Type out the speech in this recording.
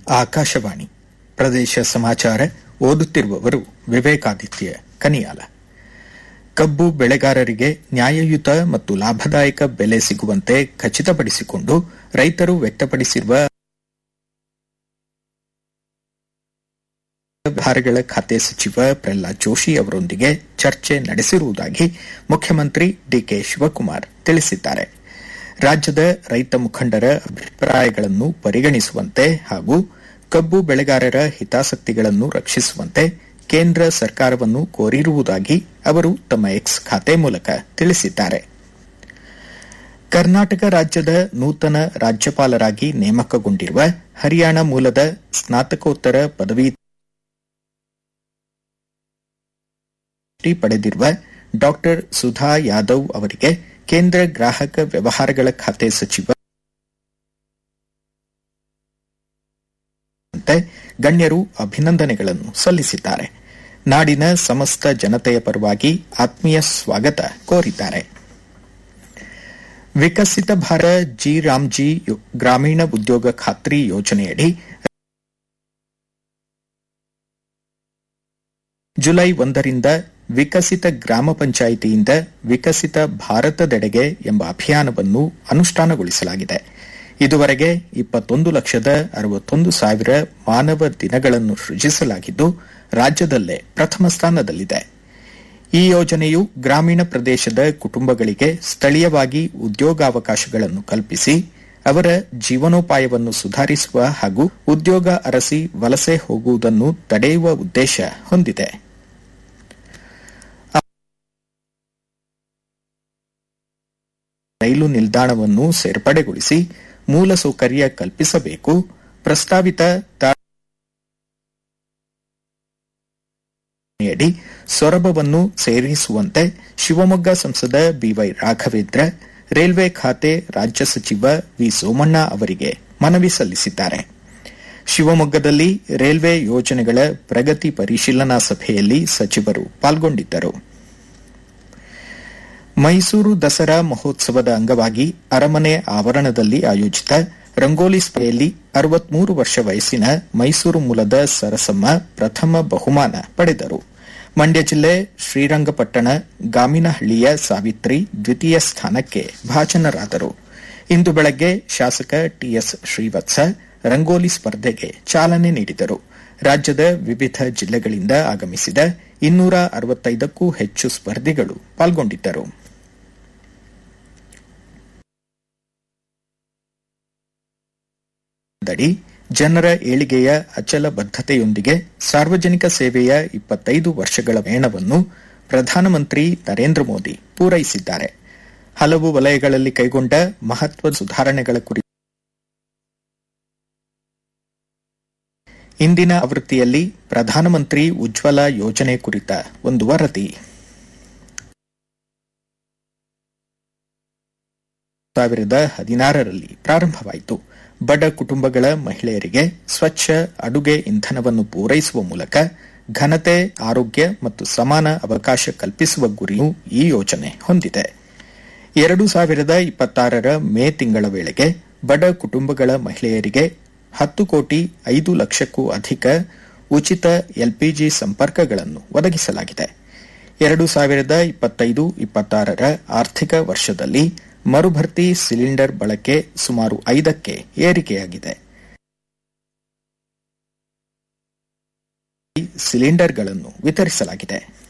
ಆಕಾಶವಾಣಿ ಪ್ರದೇಶ ಸಮಾಚಾರ ಓದುತ್ತಿರುವವರು ವಿವೇಕಾದಿತ್ಯ ಕನಿಯಾಲ ಕಬ್ಬು ಬೆಳೆಗಾರರಿಗೆ ನ್ಯಾಯಯುತ ಮತ್ತು ಲಾಭದಾಯಕ ಬೆಲೆ ಸಿಗುವಂತೆ ಖಚಿತಪಡಿಸಿಕೊಂಡು ರೈತರು ವ್ಯಕ್ತಪಡಿಸಿರುವ ವ್ಯವಹಾರಗಳ ಖಾತೆ ಸಚಿವ ಪ್ರಹ್ಲಾದ್ ಜೋಶಿ ಅವರೊಂದಿಗೆ ಚರ್ಚೆ ನಡೆಸಿರುವುದಾಗಿ ಮುಖ್ಯಮಂತ್ರಿ ಡಿಕೆ ಶಿವಕುಮಾರ್ ತಿಳಿಸಿದ್ದಾರೆ ರಾಜ್ಯದ ರೈತ ಮುಖಂಡರ ಅಭಿಪ್ರಾಯಗಳನ್ನು ಪರಿಗಣಿಸುವಂತೆ ಹಾಗೂ ಕಬ್ಬು ಬೆಳೆಗಾರರ ಹಿತಾಸಕ್ತಿಗಳನ್ನು ರಕ್ಷಿಸುವಂತೆ ಕೇಂದ್ರ ಸರ್ಕಾರವನ್ನು ಕೋರಿರುವುದಾಗಿ ಅವರು ತಮ್ಮ ಎಕ್ಸ್ ಖಾತೆ ಮೂಲಕ ತಿಳಿಸಿದ್ದಾರೆ ಕರ್ನಾಟಕ ರಾಜ್ಯದ ನೂತನ ರಾಜ್ಯಪಾಲರಾಗಿ ನೇಮಕಗೊಂಡಿರುವ ಹರಿಯಾಣ ಮೂಲದ ಸ್ನಾತಕೋತ್ತರ ಪದವಿ ಪಡೆದಿರುವ ಡಾ ಸುಧಾ ಯಾದವ್ ಅವರಿಗೆ ಕೇಂದ್ರ ಗ್ರಾಹಕ ವ್ಯವಹಾರಗಳ ಖಾತೆ ಸಚಿವ ಗಣ್ಯರು ಅಭಿನಂದನೆಗಳನ್ನು ಸಲ್ಲಿಸಿದ್ದಾರೆ ನಾಡಿನ ಸಮಸ್ತ ಜನತೆಯ ಪರವಾಗಿ ಆತ್ಮೀಯ ಸ್ವಾಗತ ಕೋರಿದ್ದಾರೆ ವಿಕಸಿತ ಭಾರತ ಜಿ ರಾಮ್ಜಿ ಗ್ರಾಮೀಣ ಉದ್ಯೋಗ ಖಾತ್ರಿ ಯೋಜನೆಯಡಿ ಜುಲೈ ಒಂದರಿಂದ ವಿಕಸಿತ ಗ್ರಾಮ ಪಂಚಾಯಿತಿಯಿಂದ ವಿಕಸಿತ ಭಾರತದೆಡೆಗೆ ಎಂಬ ಅಭಿಯಾನವನ್ನು ಅನುಷ್ಠಾನಗೊಳಿಸಲಾಗಿದೆ ಇದುವರೆಗೆ ಇಪ್ಪತ್ತೊಂದು ಲಕ್ಷದ ಅರವತ್ತೊಂದು ಸಾವಿರ ಮಾನವ ದಿನಗಳನ್ನು ಸೃಜಿಸಲಾಗಿದ್ದು ರಾಜ್ಯದಲ್ಲೇ ಪ್ರಥಮ ಸ್ಥಾನದಲ್ಲಿದೆ ಈ ಯೋಜನೆಯು ಗ್ರಾಮೀಣ ಪ್ರದೇಶದ ಕುಟುಂಬಗಳಿಗೆ ಸ್ಥಳೀಯವಾಗಿ ಉದ್ಯೋಗಾವಕಾಶಗಳನ್ನು ಕಲ್ಪಿಸಿ ಅವರ ಜೀವನೋಪಾಯವನ್ನು ಸುಧಾರಿಸುವ ಹಾಗೂ ಉದ್ಯೋಗ ಅರಸಿ ವಲಸೆ ಹೋಗುವುದನ್ನು ತಡೆಯುವ ಉದ್ದೇಶ ಹೊಂದಿದೆ ರೈಲು ನಿಲ್ದಾಣವನ್ನು ಸೇರ್ಪಡೆಗೊಳಿಸಿ ಮೂಲಸೌಕರ್ಯ ಕಲ್ಪಿಸಬೇಕು ಪ್ರಸ್ತಾವಿತ ಡಿ ಸೊರಬವನ್ನು ಸೇರಿಸುವಂತೆ ಶಿವಮೊಗ್ಗ ಸಂಸದ ಬಿವೈ ರಾಘವೇಂದ್ರ ರೈಲ್ವೆ ಖಾತೆ ರಾಜ್ಯ ಸಚಿವ ವಿ ಸೋಮಣ್ಣ ಅವರಿಗೆ ಮನವಿ ಸಲ್ಲಿಸಿದ್ದಾರೆ ಶಿವಮೊಗ್ಗದಲ್ಲಿ ರೈಲ್ವೆ ಯೋಜನೆಗಳ ಪ್ರಗತಿ ಪರಿಶೀಲನಾ ಸಭೆಯಲ್ಲಿ ಸಚಿವರು ಪಾಲ್ಗೊಂಡಿದ್ದರು ಮೈಸೂರು ದಸರಾ ಮಹೋತ್ಸವದ ಅಂಗವಾಗಿ ಅರಮನೆ ಆವರಣದಲ್ಲಿ ಆಯೋಜಿತ ರಂಗೋಲಿ ಸ್ಪರ್ಧೆಯಲ್ಲಿ ಅರವತ್ಮೂರು ವರ್ಷ ವಯಸ್ಸಿನ ಮೈಸೂರು ಮೂಲದ ಸರಸಮ್ಮ ಪ್ರಥಮ ಬಹುಮಾನ ಪಡೆದರು ಮಂಡ್ಯ ಜಿಲ್ಲೆ ಶ್ರೀರಂಗಪಟ್ಟಣ ಗಾಮಿನಹಳ್ಳಿಯ ಸಾವಿತ್ರಿ ದ್ವಿತೀಯ ಸ್ಥಾನಕ್ಕೆ ಭಾಜನರಾದರು ಇಂದು ಬೆಳಗ್ಗೆ ಶಾಸಕ ಟಿಎಸ್ ಶ್ರೀವತ್ಸ ರಂಗೋಲಿ ಸ್ಪರ್ಧೆಗೆ ಚಾಲನೆ ನೀಡಿದರು ರಾಜ್ಯದ ವಿವಿಧ ಜಿಲ್ಲೆಗಳಿಂದ ಆಗಮಿಸಿದ ಇನ್ನೂರ ಅರವತ್ತೈದಕ್ಕೂ ಹೆಚ್ಚು ಸ್ಪರ್ಧಿಗಳು ಪಾಲ್ಗೊಂಡಿದ್ದರು ದಡಿ ಜನರ ಏಳಿಗೆಯ ಅಚಲ ಬದ್ದತೆಯೊಂದಿಗೆ ಸಾರ್ವಜನಿಕ ಸೇವೆಯ ಇಪ್ಪತ್ತೈದು ವರ್ಷಗಳ ಮೇಣವನ್ನು ಪ್ರಧಾನಮಂತ್ರಿ ನರೇಂದ್ರ ಮೋದಿ ಪೂರೈಸಿದ್ದಾರೆ ಹಲವು ವಲಯಗಳಲ್ಲಿ ಕೈಗೊಂಡ ಮಹತ್ವದ ಸುಧಾರಣೆಗಳ ಕುರಿತು ಇಂದಿನ ಆವೃತ್ತಿಯಲ್ಲಿ ಪ್ರಧಾನಮಂತ್ರಿ ಉಜ್ವಲ ಯೋಜನೆ ಕುರಿತ ಒಂದು ವರದಿ ಸಾವಿರದ ಹದಿನಾರರಲ್ಲಿ ಪ್ರಾರಂಭವಾಯಿತು ಬಡ ಕುಟುಂಬಗಳ ಮಹಿಳೆಯರಿಗೆ ಸ್ವಚ್ಛ ಅಡುಗೆ ಇಂಧನವನ್ನು ಪೂರೈಸುವ ಮೂಲಕ ಘನತೆ ಆರೋಗ್ಯ ಮತ್ತು ಸಮಾನ ಅವಕಾಶ ಕಲ್ಪಿಸುವ ಗುರಿಯು ಈ ಯೋಜನೆ ಹೊಂದಿದೆ ಎರಡು ಸಾವಿರದ ಇಪ್ಪತ್ತಾರರ ಮೇ ತಿಂಗಳ ವೇಳೆಗೆ ಬಡ ಕುಟುಂಬಗಳ ಮಹಿಳೆಯರಿಗೆ ಹತ್ತು ಕೋಟಿ ಐದು ಲಕ್ಷಕ್ಕೂ ಅಧಿಕ ಉಚಿತ ಎಲ್ಪಿಜಿ ಸಂಪರ್ಕಗಳನ್ನು ಒದಗಿಸಲಾಗಿದೆ ಎರಡು ಸಾವಿರದ ಇಪ್ಪತ್ತೈದು ಇಪ್ಪತ್ತಾರರ ಆರ್ಥಿಕ ವರ್ಷದಲ್ಲಿ ಮರುಭರ್ತಿ ಸಿಲಿಂಡರ್ ಬಳಕೆ ಸುಮಾರು ಐದಕ್ಕೆ ಏರಿಕೆಯಾಗಿದೆ ಸಿಲಿಂಡರ್ಗಳನ್ನು ವಿತರಿಸಲಾಗಿದೆ